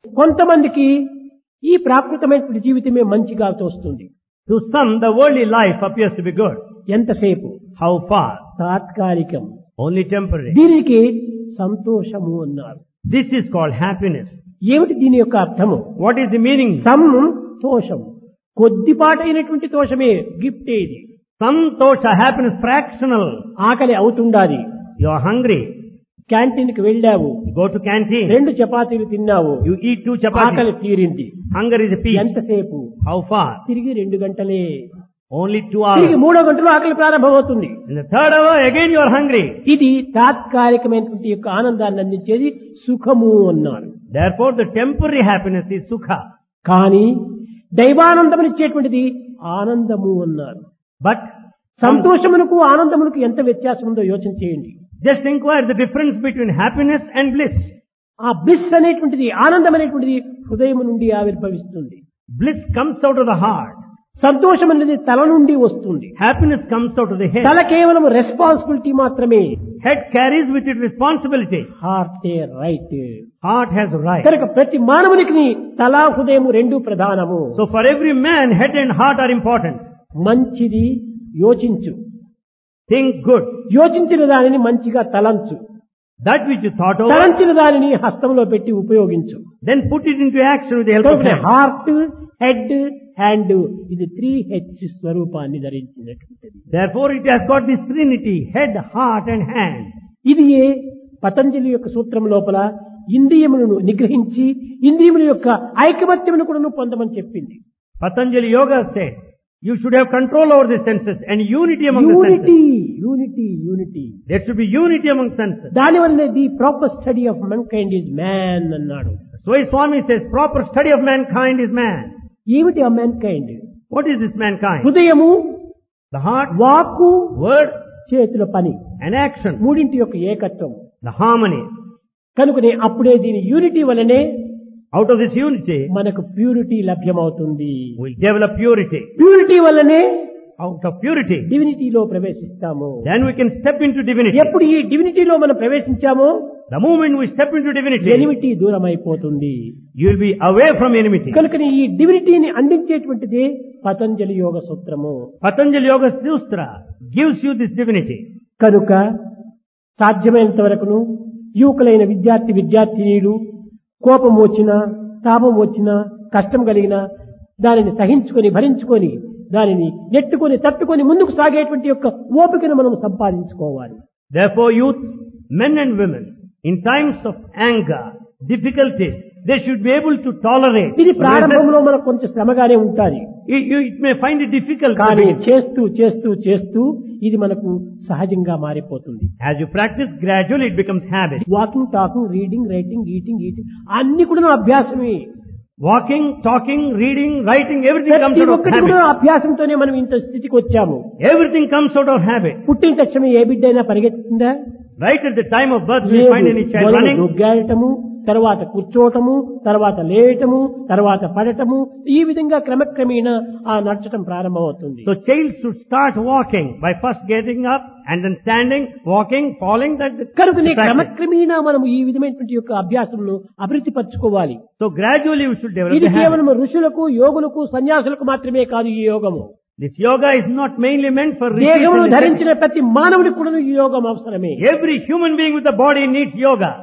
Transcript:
కొంతమందికి ఈ ప్రాకృతమైనటువంటి జీవితమే మంచిగా తోస్తుంది To some, the worldly life appears to be good. ఎంతసేపు How far? తాత్కాలికం Only temporary. దీనికి సంతోషము అన్నారు This is called happiness. ఏమిటి దీని యొక్క అర్థము What is the meaning? సంతోషం కొద్దిపాటైనటువంటి తోషమే గిఫ్ట్ ఇది Santosha, happiness, fractional. ఆకలి అవుతుండాలి You are hungry. క్యాంటీన్ కి వెళ్ళావు You go to canteen. రెండు చపాతీలు తిన్నావు You eat two ఆకలి chapatis. తీరింది Hunger is a peace. ఎంతసేపు How far? తిరిగి రెండు గంటలే Only two తిరిగి hours. మూడో గంటలో ఆకలి ప్రారంభమవుతుంది In the third hour, again you are hungry. ఇది తాత్కాలికమైనటువంటి యొక్క ఆనందాన్ని అందించేది సుఖము అన్నారు Therefore, the temporary happiness is sukha. కానీ దైవానందమునిచ్చేటువంటిది ఆనందము అన్నారు But సంతోషమునకు ఆనందమునకు ఎంత వ్యత్యాసం ఉందో యోచన చేయండి just inquire the difference between happiness and bliss. ఆ బ్లిస్ అనేటువంటిది ఆనందం అనేటువంటిది హృదయం నుండి ఆవిర్భవిస్తుంది Bliss comes out of the heart. సంతోషం అనేది తల నుండి వస్తుంది Happiness comes out of the head. తల కేవలం రెస్పాన్సిబిలిటీ మాత్రమే Head carries with it responsibility. Heart right Heart has right. కనుక ప్రతి మానవునికి తల హృదయం రెండు ప్రధానము So for every man, head and heart are important. మంచిది యోచించు Think good. యోచించిన దానిని మంచిగా తలంచు That which you thought over, తలంచిన దానిని హస్తంలో పెట్టి ఉపయోగించు then put it into action with the help of hand. Heart head hand ఇది త్రీ హెచ్ స్వరూపాన్ని ధరించినటువంటిది Therefore it has got this trinity, head, heart and hand. ఇది ఏ పతంజలి యొక్క సూత్రం లోపల ఇంద్రియములను నిగ్రహించి ఇంద్రియముల యొక్క ఐకమత్యమును కూడా పొందమని చెప్పింది Patanjali Yoga said, you should have control over the senses and unity among the unity senses. Unity unity There should be unity among senses. దానివల్లనే the proper study of mankind is man అన్నాడు So his Swami says, proper study of mankind is man. ఏమిటి ఆ mankind What is this mankind? హృదయము The heart, వాక్కు word చేతుల పని and action. మూడింటి యొక్క ఏకత్వం The harmony. కనుకనే అప్పుడే దీని యూనిటీ వలనే Out of this unity, మనకు ప్యూరిటీ లభ్యమవుతుంది we'll develop purity. ప్యూరిటీ వల్లనే Out of purity, డివినిటీలో ప్రవేశిస్తాము then we can step into divinity. ఎప్పుడు ఈ డివినిటీలో మనం ప్రవేశించామో The moment we step into divinity, enmity దూరం అయిపోతుంది you will be away from enmity. కనుకనే ఈ డివినిటీని అందించేటువంటిది పతంజలి యోగ సూత్రము Patanjali Yoga Sutra gives you this divinity. కనుక సాధ్యమైనంత వరకును యువకులైన విద్యార్థి విద్యార్థినీలు కోపం వచ్చినా తాపం వచ్చినా కష్టం కలిగినా దానిని సహించుకొని భరించుకొని దానిని నెట్టుకొని తట్టుకొని ముందుకు సాగేటువంటి యొక్క ఓపికను మనం సంపాదించుకోవాలి Therefore, youth, men and women, in times of anger, difficulties, they should be able to tolerate. ఇది ప్రారంభంలో మనకు కొంచెం శ్రమగానే ఉంటుంది It, you, it may find it difficult, to కానీ begin. చేస్తూ చేస్తూ చేస్తూ ఇది మనకు సహజంగా మారిపోతుంది as you practice, gradually it becomes habit. Walking talking reading writing eating eating అన్ని కూడా అభ్యాసమే Walking, talking, reading, writing, everything comes ప్రతి out of ఒక్కటి కూడా habit. అభ్యాసంతోనే మనం ఇంత స్థితికి వచ్చాము Everything comes out of habit. పుట్టిన తక్షణం ఏ బిడ్డ అయినా పరిగెత్తుందా Right at the time of birth, we లేదు. find any child మొదలు running. దొగ్గాడటము తర్వాత కూర్చోవటము తర్వాత లేయటము తర్వాత పడటము ఈ విధంగా క్రమక్రమేణా ఆ నడచడం ప్రారంభమవుతుంది So child should start walking by first getting up and then standing, walking, falling. That కనుకనే practice. క్రమక్రమేణా మనము ఈ విధమైనటువంటి యొక్క అభ్యాసమును అభివృద్ధి పరచుకోవాలి So gradually we should develop ఇది the habit. కేవలం ఋషులకు యోగులకు సన్యాసులకు మాత్రమే కాదు ఈ యోగము This yoga is not mainly meant for rishis దేహమును and ధరించిన ప్రతి మానవుడికి కూడా ఈ యోగం అవసరమే Every human being with a body needs yoga.